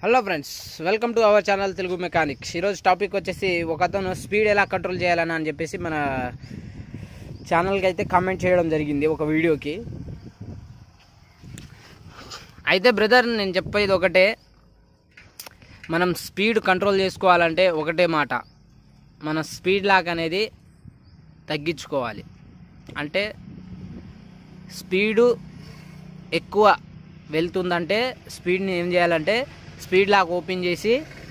hello friends welcome to our channel Telugu mechanics ఈరోజు topic వచ్చేసి ఒక అతను స్పీడ్ ఎలా కంట్రోల్ చేయాలని అని చెప్పేసి మన ఛానల్కి అయితే కామెంట్ చేయడం జరిగింది ఒక వీడియోకి అయితే బ్రదర్ నేను చెప్పేది ఒకటే మనం స్పీడ్ కంట్రోల్ చేసుకోవాలంటే ఒకటే మాట మన స్పీడ్ లాక్ అనేది తగ్గించుకోవాలి అంటే స్పీడు ఎక్కువ వెళ్తుందంటే స్పీడ్ని ఏం చేయాలంటే స్పీడ్ లాక్ ఓపెన్ చేసి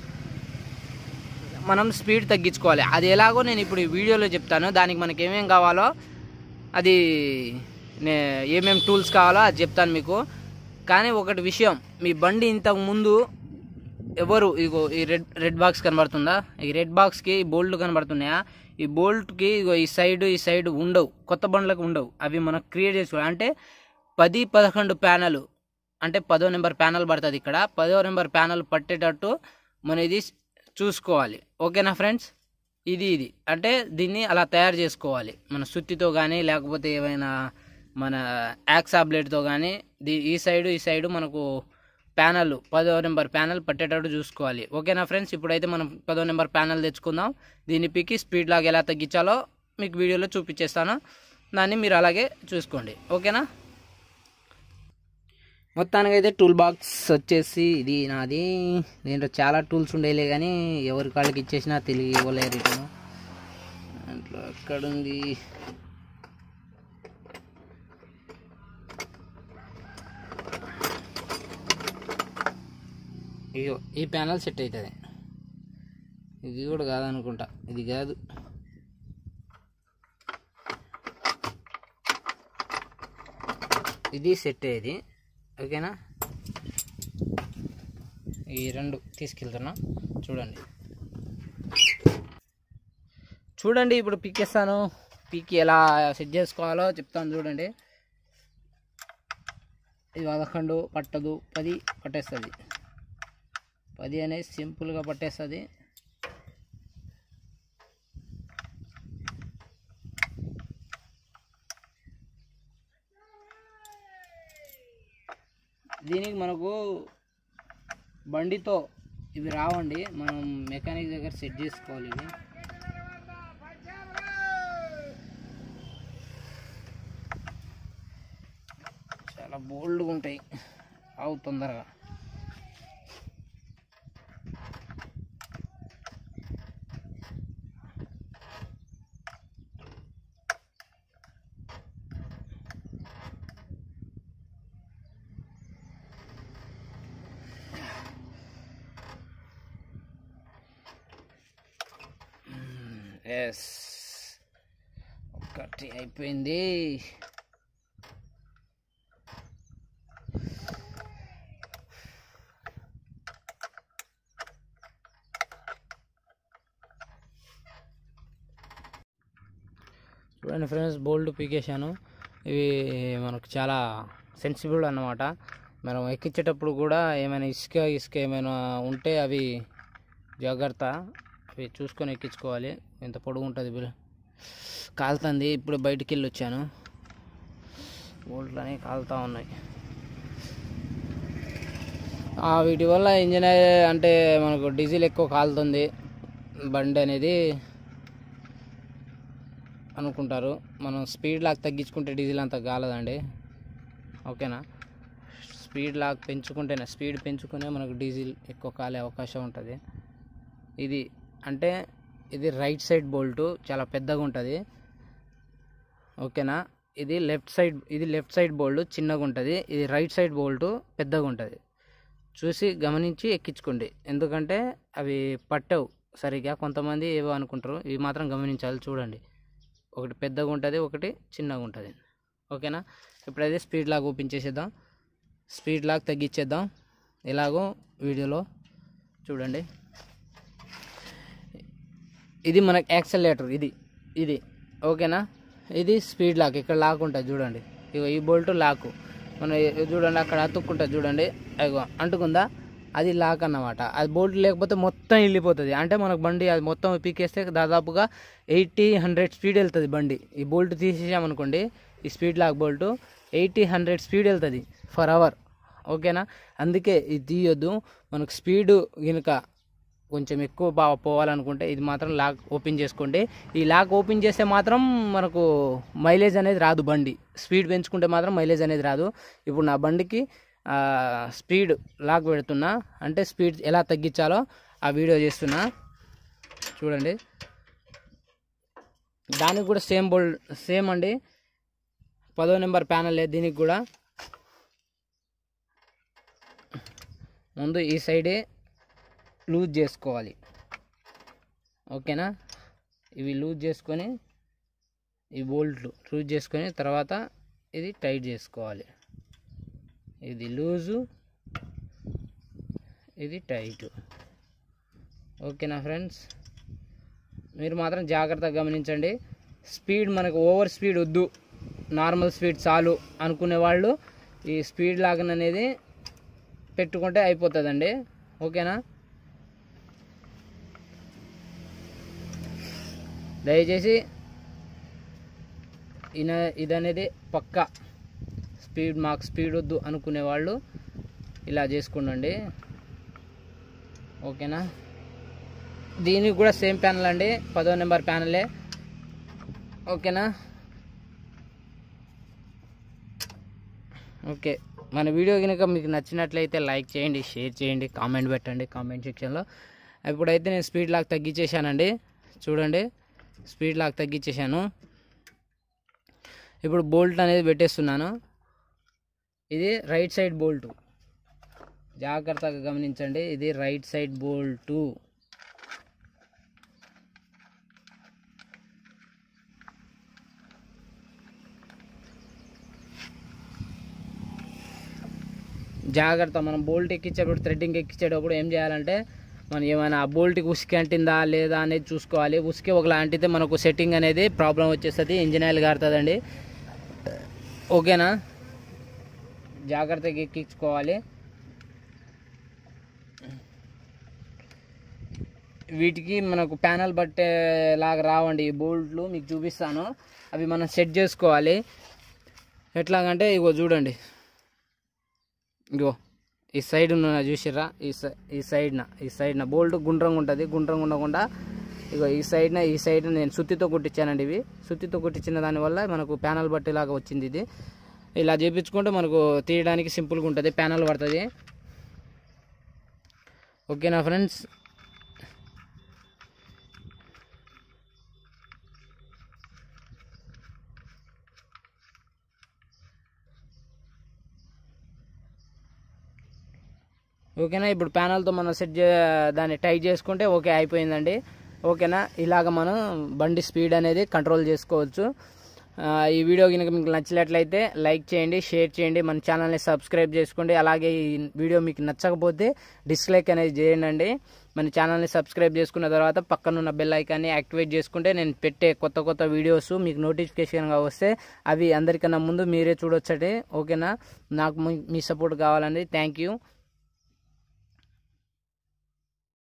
మనం స్పీడ్ తగ్గించుకోవాలి అది ఎలాగో నేను ఇప్పుడు ఈ వీడియోలో చెప్తాను దానికి మనకి ఏమేం కావాలో అది నే ఏమేం టూల్స్ కావాలో అది చెప్తాను మీకు కానీ ఒకటి విషయం మీ బండి ఇంతకు ముందు ఎవరు ఇగో ఈ రెడ్ రెడ్ బాక్స్ కనబడుతుందా ఈ రెడ్ బాక్స్కి బోల్ట్ కనబడుతున్నాయా ఈ బోల్ట్కి ఇగో ఈ సైడ్ ఈ సైడ్ ఉండవు కొత్త బండ్లకు ఉండవు అవి మనం క్రియేట్ చేసుకోవాలి అంటే పది పదకొండు ప్యానల్ అంటే పదో నెంబర్ ప్యానల్ పడుతుంది ఇక్కడ పదో నెంబర్ ప్యానల్ పట్టేటట్టు మనం ఇది చూసుకోవాలి ఓకేనా ఫ్రెండ్స్ ఇది ఇది అంటే దీన్ని అలా తయారు చేసుకోవాలి మన సుత్తితో కానీ లేకపోతే ఏమైనా మన యాక్సా బ్లేడ్తో కానీ దీ ఈ సైడు ఈ సైడు మనకు ప్యానల్ పదో నెంబర్ ప్యానల్ పట్టేటట్టు చూసుకోవాలి ఓకేనా ఫ్రెండ్స్ ఇప్పుడైతే మనం పదో నెంబర్ ప్యానల్ తెచ్చుకుందాం దీన్ని పీకి స్పీడ్ లాగా ఎలా తగ్గించాలో మీకు వీడియోలో చూపించేస్తాను దాన్ని మీరు అలాగే చూసుకోండి ఓకేనా మొత్తానికి అయితే టూల్ బాక్స్ వచ్చేసి ఇది నాది దీంట్లో చాలా టూల్స్ ఉండేలే కానీ ఎవరి కాళ్ళకి ఇచ్చేసినా తెలియ ఇవ్వలేరు రిటర్న్ దాంట్లో ఎక్కడుంది ఇగో ఈ ప్యానల్ సెట్ అవుతుంది ఇది కూడా కాదనుకుంటా ఇది కాదు ఇది సెట్ అయ్యేది ఓకేనా ఈ రెండు తీసుకెళ్తున్నా చూడండి చూడండి ఇప్పుడు పీకేస్తాను పీకి ఎలా సెట్ చేసుకోవాలో చెప్తాను చూడండి ఇది పదకొండు పట్టదు పది పట్టేస్తుంది పది అనేది సింపుల్గా పట్టేస్తుంది దీనికి మనకు బండితో ఇవి రావండి మనం మెకానిక్ దగ్గర సెట్ చేసుకోవాలి ఇవి చాలా బోల్డ్గా ఉంటాయి అవు తొందరగా ఎస్ ఒకటి అయిపోయింది చూడండి ఫ్రెండ్స్ బోల్డ్ పీకేశాను ఇవి మనకు చాలా సెన్సిబుల్ అన్నమాట మనం ఎక్కించేటప్పుడు కూడా ఏమైనా ఇసుక ఇసుక ఏమైనా ఉంటే అవి జాగ్రత్త అవి చూసుకొని ఎక్కించుకోవాలి ఎంత పొడుగు ఉంటుంది బిల్ కాలుతుంది ఇప్పుడు బయటికి వెళ్ళి వచ్చాను బోల్ట్లు అనేవి కాలుతూ ఉన్నాయి ఆ, వీటి వల్ల ఇంజన్ అంటే మనకు డీజిల్ ఎక్కువ కాలుతుంది బండి అనేది అనుకుంటారు మనం స్పీడ్ లాక్ తగ్గించుకుంటే డీజిల్ అంత కాలదండి ఓకేనా స్పీడ్ లాక్ పెంచుకుంటేనే స్పీడ్ పెంచుకునే మనకు డీజిల్ ఎక్కువ కాలే అవకాశం ఉంటుంది ఇది అంటే ఇది రైట్ సైడ్ బోల్టు చాలా పెద్దగా ఉంటుంది ఓకేనా ఇది లెఫ్ట్ సైడ్ ఇది లెఫ్ట్ సైడ్ బోల్ట్ చిన్నగా ఉంటుంది ఇది రైట్ సైడ్ బోల్టు పెద్దగా ఉంటుంది చూసి గమనించి ఎక్కించుకోండి ఎందుకంటే అవి పట్టవు సరిగా కొంతమంది ఏవో అనుకుంటారు ఇవి మాత్రం గమనించాలి చూడండి ఒకటి పెద్దగా ఉంటుంది ఒకటి చిన్నగా ఉంటుంది ఓకేనా ఇప్పుడైతే స్పీడ్ లాక్ ఓపెన్ చేసేద్దాం స్పీడ్ లాక్ తగ్గించేద్దాం ఎలాగో వీడియోలో చూడండి ఇది మనకి యాక్సలేటర్ ఇది ఇది ఓకేనా ఇది స్పీడ్ లాక్ ఇక్కడ లాక్ ఉంటుంది చూడండి ఇగో ఈ బోల్ట్ లాక్ మన ఇది చూడండి అక్కడ అతుక్కుంటుంది చూడండి అగో అంటుకుందా అది లాక్ అన్నమాట అది బోల్ట్ లేకపోతే మొత్తం వెళ్ళిపోతుంది అంటే మనకు బండి అది మొత్తం పీకేస్తే దాదాపుగా ఎయిటీ హండ్రెడ్ స్పీడ్ వెళ్తుంది బండి ఈ బోల్ట్ తీసేసామనుకోండి ఈ speed lock bolt eighty hundred speed వెళ్తుంది ఫర్ అవర్ ఓకేనా అందుకే ఇది తీయొద్దు మనకు స్పీడ్ కనుక కొంచెం ఎక్కువ బాగా పోవాలనుకుంటే ఇది మాత్రం లాక్ ఓపెన్ చేసుకోండి ఈ లాక్ ఓపెన్ చేస్తే మాత్రం మనకు మైలేజ్ అనేది రాదు బండి స్పీడ్ పెంచుకుంటే మాత్రం మైలేజ్ అనేది రాదు ఇప్పుడు నా బండికి ఆ, స్పీడ్ లాక్ పెడుతున్నా అంటే స్పీడ్ ఎలా తగ్గించాలో ఆ వీడియో చేస్తున్నా చూడండి దానికి కూడా సేమ్ బోల్డ్ సేమ్ అండి పదో నెంబర్ ప్యానల్ దీనికి కూడా ముందు ఈ సైడే లూజ్ చేసుకోవాలి ఓకేనా ఇవి లూజ్ చేసుకొని ఈ బోల్ట్లు లూజ్ చేసుకొని తర్వాత ఇది టైట్ చేసుకోవాలి ఇది లూజు ఇది టైట్ ఓకేనా ఫ్రెండ్స్ మీరు మాత్రం జాగ్రత్తగా గమనించండి స్పీడ్ మనకు ఓవర్ స్పీడ్ వద్దు నార్మల్ స్పీడ్ చాలు అనుకునే వాళ్ళు ఈ స్పీడ్ లాగన్ అనేది పెట్టుకుంటే అయిపోతుందండి ఓకేనా దయచేసి ఇన ఇదనేది పక్క స్పీడ్ మాకు స్పీడ్ వద్దు అనుకునే వాళ్ళు ఇలా చేసుకుండండి ఓకేనా దీనికి కూడా సేమ్ ప్యానల్ అండి పదో నెంబర్ ప్యానలే ఓకేనా ఓకే మన వీడియో కనుక మీకు నచ్చినట్లయితే లైక్ చేయండి షేర్ చేయండి కామెంట్ పెట్టండి కామెంట్ సెక్షన్లో ఇప్పుడైతే నేను స్పీడ్ లాక్ తగ్గించేశానండి చూడండి స్పీడ్ లాక్ తగ్గించేశాను ఇప్పుడు బోల్ట్ అనేది పెట్టేస్తున్నాను ఇది రైట్ సైడ్ బోల్టు జాగ్రత్తగా గమనించండి ఇది రైట్ సైడ్ బోల్టు జాగ్రత్త మనం బోల్ట్ ఎక్కించేటప్పుడు థ్రెడ్డింగ్ ఎక్కించేటప్పుడు ఏం చేయాలంటే మనం ఏమైనా ఆ బోల్ట్కి ఉసికి అంటిందా లేదా అనేది చూసుకోవాలి ఉసికి ఒకలా అంటితే మనకు సెట్టింగ్ అనేది ప్రాబ్లం వచ్చేస్తుంది ఇంజిన్ ఆయిల్ కారుతుందండి ఓకేనా జాగ్రత్తగా ఎక్కించుకోవాలి వీటికి మనకు ప్యానల్ బట్టే లాగా రావండి ఈ బోల్ట్లు మీకు చూపిస్తాను అవి మనం సెట్ చేసుకోవాలి ఎట్లాగంటే ఇగో చూడండి ఇగో ఈ సైడ్ ఉన్న చూసిర్రా ఈ సై- ఈ సైడ్న ఈ సైడ్న బోల్ట్ గుండ్రంగా ఉంటుంది గుండ్రంగా ఉండకుండా ఇగో ఈ సైడ్న ఈ సైడ్ నేను సుత్తితో కుట్టించానండి ఇవి సుత్తితో కుట్టించిన దానివల్ల మనకు ప్యానల్ బట్టేలాగా వచ్చింది ఇది ఇలా చేపించుకుంటే మనకు తీయడానికి సింపుల్గా ఉంటుంది ప్యానల్ పడుతుంది ఓకేనా ఫ్రెండ్స్ ఓకేనా ఇప్పుడు ప్యానల్తో మనం సెట్ చే దాన్ని టైట్ చేసుకుంటే ఓకే అయిపోయిందండి ఓకేనా ఇలాగ మనం బండి స్పీడ్ అనేది కంట్రోల్ చేసుకోవచ్చు ఆ, ఈ వీడియో కనుక మీకు నచ్చినట్లయితే లైక్ చేయండి షేర్ చేయండి మన ఛానల్ని సబ్స్క్రైబ్ చేసుకోండి అలాగే ఈ వీడియో మీకు నచ్చకపోతే డిస్లైక్ అనేది చేయండి మన ఛానల్ని సబ్స్క్రైబ్ చేసుకున్న తర్వాత పక్కనున్న బెల్ ఐకాన్ని యాక్టివేట్ చేసుకుంటే నేను పెట్టే కొత్త కొత్త వీడియోస్ మీకు నోటిఫికేషన్గా వస్తే అవి అందరికన్నా ముందు మీరే చూడొచ్చండి ఓకేనా నాకు మీ- మీ సపోర్ట్ కావాలండి థ్యాంక్ యూ